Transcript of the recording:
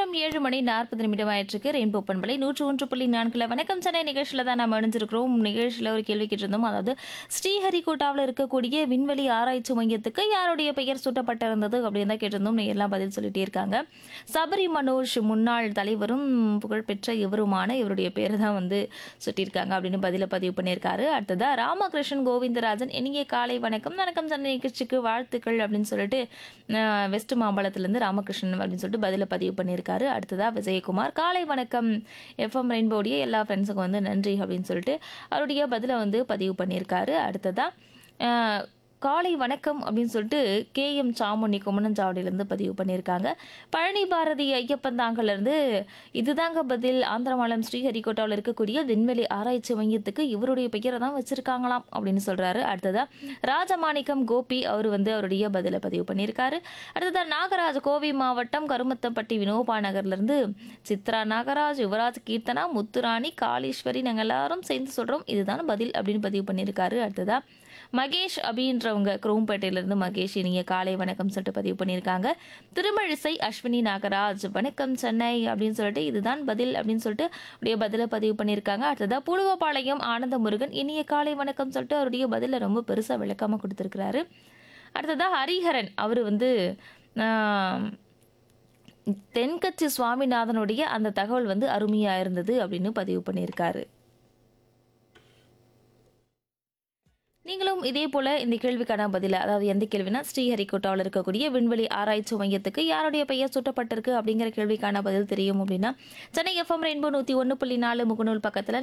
நேரம் ஏழு மணி நாற்பது நிமிடம் ஆயிட்டிருக்கு ரெயின்போ பண்பலை நூற்று ஒன்று புள்ளி நான்குல வணக்கம் சென்னை நிகழ்ச்சியில் தான் நம்ம இணைஞ்சிருக்கிறோம் நிகழ்ச்சியில் ஒரு கேள்வி கேட்டிருந்தோம் அதாவது ஸ்ரீஹரிகோட்டாவில் இருக்கக்கூடிய விண்வெளி ஆராய்ச்சி மையத்துக்கு யாருடைய பெயர் சூட்டப்பட்டிருந்தது அப்படின்னு தான் கேட்டிருந்தோம் நீங்க எல்லாம் பதில் சொல்லிட்டே இருக்காங்க சபரி மனோஜ் முன்னாள் தலைவரும் புகழ்பெற்ற இவருமான இவருடைய பேரை தான் வந்து சுட்டியிருக்காங்க அப்படின்னு பதில பதிவு பண்ணியிருக்காரு அடுத்ததா ராமகிருஷ்ணன் கோவிந்தராஜன் இனிய காலை வணக்கம் வணக்கம் சென்னை நிகழ்ச்சிக்கு வாழ்த்துக்கள் அப்படின்னு சொல்லிட்டு அஹ், வெஸ்ட் மாம்பலத்திலேருந்து ராமகிருஷ்ணன் அப்படின்னு சொல்லிட்டு பதில பதிவு பண்ணியிருக்காரு அடுத்ததா விஜயகுமார் காலை வணக்கம் எஃப்எம் ரெயின்போடைய எல்லா ஃப்ரெண்ட்ஸுக்கும் வந்து நன்றி அப்படின்னு சொல்லிட்டு அவருடைய பதிலை வந்து பதிவு பண்ணியிருக்காரு அடுத்ததா அஹ், காலை வணக்கம் அப்படின்னு சொல்லிட்டு கே எம் சாமுனி குமணஞ்சாவடியிலேருந்து பதிவு பண்ணியிருக்காங்க பழனி பாரதி ஐயப்பன் தாங்கலேருந்து இதுதாங்க பதில் ஆந்திரமாலம் ஸ்ரீஹரிகோட்டாவில் இருக்கக்கூடிய விண்வெளி ஆராய்ச்சி மையத்துக்கு இவருடைய பெயரை தான் வச்சிருக்காங்களாம் அப்படின்னு சொல்றாரு அடுத்ததா ராஜமாணிக்கம் கோபி அவர் வந்து அவருடைய பதிலை பதிவு பண்ணியிருக்காரு அடுத்ததா நாகராஜ் கோவை மாவட்டம் கருமத்தம்பட்டி வினோபா நகர்லேருந்து சித்ரா நாகராஜ் யுவராஜ் கீர்த்தனா முத்துராணி காளீஸ்வரி நாங்கள் எல்லாரும் சேர்ந்து சொல்கிறோம் இதுதான் பதில் அப்படின்னு பதிவு பண்ணியிருக்காரு அடுத்ததா மகேஷ் அப்படின்றவங்க குரோம்பேட்டையிலேருந்து மகேஷ் இனிய காலை வணக்கம் சொல்லிட்டு பதிவு பண்ணியிருக்காங்க திருமழிசை அஸ்வினி நாகராஜ் வணக்கம் சென்னை அப்படின்னு சொல்லிட்டு இதுதான் பதில் அப்படின்னு சொல்லிட்டு அவருடைய பதிலை பதிவு பண்ணியிருக்காங்க அடுத்ததா புழுவப்பாளையம் ஆனந்த முருகன் இனிய காலை வணக்கம் சொல்லிட்டு அவருடைய பதிலை ரொம்ப பெருசாக விளக்கமாக கொடுத்துருக்கிறாரு அடுத்ததா ஹரிஹரன் அவர் வந்து ஆம், தென்கட்சி சுவாமிநாதனுடைய அந்த தகவல் வந்து அருமையாக இருந்தது அப்படின்னு பதிவு பண்ணியிருக்காரு நீங்களும் இதே போல இந்த கேள்விக்கான பதில அதாவது எந்த கேள்வினா ஸ்ரீஹரிகோட்டாவில் இருக்கக்கூடிய விண்வெளி ஆராய்ச்சி மையத்துக்கு யாருடைய பெயர் சூட்டப்பட்டிருக்கு அப்படிங்கிற கேள்விக்கான பதில் தெரியும் அப்படின்னா சென்னை எஃப்எம் ரெயின்போ நூற்றி ஒன்று புள்ளி நாலு முகநூல் பக்கத்தில்